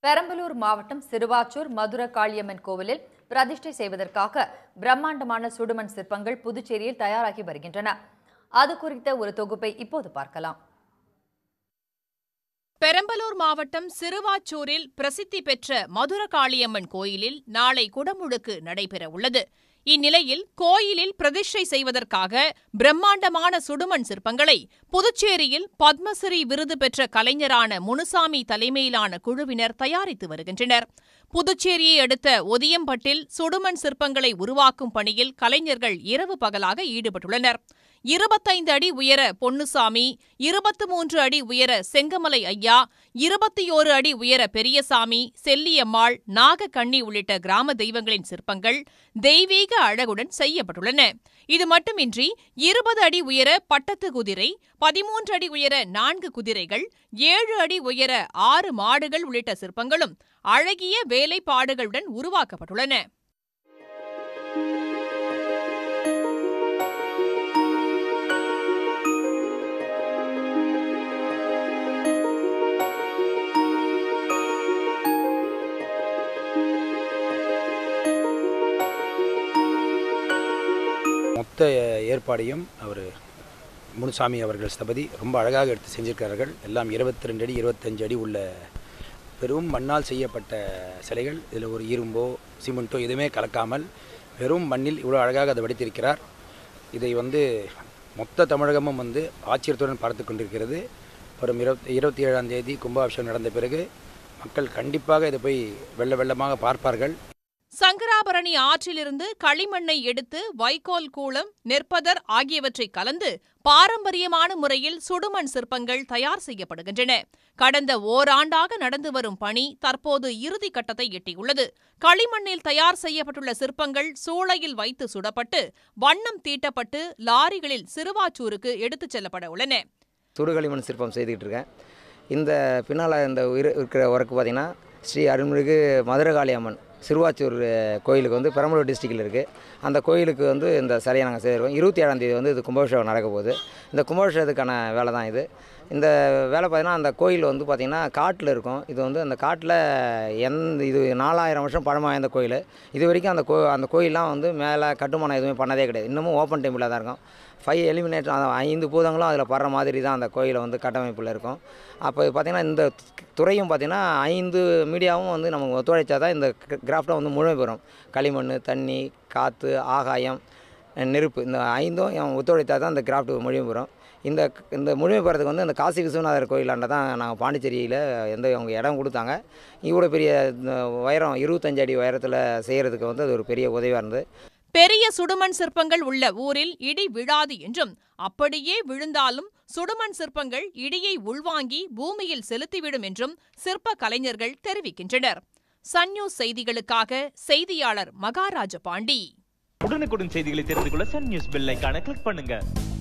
பெரம்பலூர் மாவட்டம் சிறுவாச்சூர் மதுர காளியம்மன் கோவிலில் பிரதிஷ்டை செய்வதற்காக பிரம்மாண்டமான சுடுமண் சிற்பங்கள் புதுச்சேரியில் தயாராகி வருகின்றன அது குறித்த ஒரு தொகுப்பை இப்போது பார்க்கலாம் பெரம்பலூர் மாவட்டம் சிறுவாச்சூரில் பிரசித்தி பெற்ற மதுரகாளியம்மன் கோயிலில் நாளை குடமுழுக்கு நடைபெற உள்ளது இந்நிலையில் கோயிலில் பிரதிஷ்டை செய்வதற்காக பிரம்மாண்டமான சுடுமண் சிற்பங்களை புதுச்சேரியில் பத்மஸ்ரீ விருது பெற்ற கலைஞரான முனுசாமி தலைமையிலான குழுவினர் தயாரித்து வருகின்றனர் புதுச்சேரியை அடுத்த ஒதியம்பட்டில் சுடுமண் சிற்பங்களை உருவாக்கும் பணியில் கலைஞர்கள் இரவு பகலாக ஈடுபட்டுள்ளனர் இருபத்தைந்து அடி உயர பொன்னுசாமி இருபத்து மூன்று அடி உயர செங்கமலை ஐயா இருபத்தியோரு அடி உயர பெரியசாமி செல்லியம்மாள் நாகக்கண்ணி உள்ளிட்ட கிராம தெய்வங்களின் சிற்பங்கள் தெய்வீக அழகுடன் செய்யப்பட்டுள்ளன இது மட்டுமின்றி இருபது அடி உயர பட்டத்து குதிரை பதிமூன்று அடி உயர நான்கு குதிரைகள் ஏழு அடி உயர ஆறு மாடுகள் உள்ளிட்ட சிற்பங்களும் அழகிய வேலைப்பாடுகளுடன் உருவாக்கப்பட்டுள்ளன மொத்த ஏற்பாடையும் அவர் முனுசாமி அவர்கள் ஸ்தபதி ரொம்ப அழகாக எடுத்து செஞ்சிருக்கிறார்கள் எல்லாம் இருபத்தி ரெண்டு அடி இருபத்தஞ்சு அடி உள்ள வெறும் மண்ணால் செய்யப்பட்ட சிலைகள் இதில் ஒரு இரும்போ சிமெண்ட்டோ எதுவுமே கலக்காமல் வெறும் மண்ணில் இவ்வளோ அழகாக அதை வடித்திருக்கிறார் இதை வந்து மொத்த தமிழகமும் வந்து ஆச்சரியத்துடன் பார்த்து கொண்டிருக்கிறது வரும் இருபத்தி இருபத்தி ஏழாம் தேதி கும்பாபிஷேகம் நடந்த பிறகு மக்கள் கண்டிப்பாக இதை போய் வெள்ள வெள்ளமாக பார்ப்பார்கள் சங்கராபரணி ஆற்றிலிருந்து களிமண்ணை எடுத்து வைக்கோல் கூளம் நெற்பதர் ஆகியவற்றை கலந்து பாரம்பரியமான முறையில் சுடுமண் சிற்பங்கள் தயார் செய்யப்படுகின்றன கடந்த ஓராண்டாக நடந்து வரும் பணி தற்போது இறுதி கட்டத்தை எட்டியுள்ளது களிமண்ணில் தயார் செய்யப்பட்டுள்ள சிற்பங்கள் சூளையில் வைத்து சுடப்பட்டு வண்ணம் தீட்டப்பட்டு லாரிகளில் சிறுவாச்சூருக்கு எடுத்துச் செல்லப்பட உள்ளன சுடுகளிமண் சிற்பம் செய்துக்கிட்டு இருக்கேன் இந்த பின்னால் இந்த இரு- இருக்கிற ஒர்க்கு பார்த்திங்கன்னா ஸ்ரீ அருள்மிகு மதுரகாளி அம்மன் சிறுவாச்சூர் அஹ், கோயிலுக்கு வந்து பெரம்பலூர் டிஸ்ட்ரிக்டில் இருக்குது அந்த கோயிலுக்கு வந்து இந்த சிலையை நாங்கள் செய்திருக்கோம் இருபத்தி ஏழாம் தேதி வந்து இது கும்பாபிஷேகம் நடக்க போகுது இந்த கும்பாபிஷேகத்துக்கான வேலை தான் இது இந்த வேலை பார்த்திங்கன்னா அந்த கோயில் வந்து பார்த்திங்கன்னா காட்டில் இருக்கும் இது வந்து அந்த காட்டில் எந்த இது நாலாயிரம் வருஷம் பழமை வாய்ந்த கோயில் இது வரைக்கும் அந்த கோ அந்த கோயிலெலாம் வந்து மேலே கட்டுமானம் எதுவுமே பண்ணதே கிடையாது இன்னமும் ஓப்பன் டெம்பிளாக தான் இருக்கும் ஃபைவ் எலிமினேட் அந்த ஐந்து பூதங்களும் அதில் படுற மாதிரி தான் அந்த கோயிலை வந்து கட்டமைப்பில் இருக்கும் அப்போ பார்த்திங்கன்னா இந்த துறையும் பார்த்திங்கன்னா ஐந்து மீடியாவும் வந்து நமக்கு ஒத்துழைச்சா தான் இந்த கிராஃப்டை வந்து முழுமை பெறும் களிமண் தண்ணி காற்று ஆகாயம் நெருப்பு இந்த ஐந்தும் ஒத்துழைத்தா தான் இந்த கிராஃப்ட் முழுமை பெறும் இந்த இந்த முழுமை பெறதுக்கு வந்து இந்த காசி விஸ்வநாதர் கோயிலாண்ட தான் நாங்கள் பாண்டிச்சேரியில் எந்த அவங்க இடம் கொடுத்தாங்க இவ்வளோ பெரிய இந்த உயரம் இருபத்தஞ்சு அடி உயரத்தில் செய்கிறதுக்கு வந்து அது ஒரு பெரிய உதவியாக இருந்தது பெரிய சுடுமண் சிற்பங்கள் உள்ள ஊரில் இடி விழாது என்றும் அப்படியே விழுந்தாலும் சுடுமண் சிற்பங்கள் இடியை உள்வாங்கி பூமியில் செலுத்திவிடும் என்றும் சிற்ப கலைஞர்கள் தெரிவிக்கின்றனர் சன் நியூஸ் செய்திகளுக்காக செய்தியாளர் மகாராஜ பாண்டி உடனுக்குடன் செய்திகளை தெரிந்து கொள்ள சன் நியூஸ் பெல் ஐகானை கிளிக் பண்ணுங்க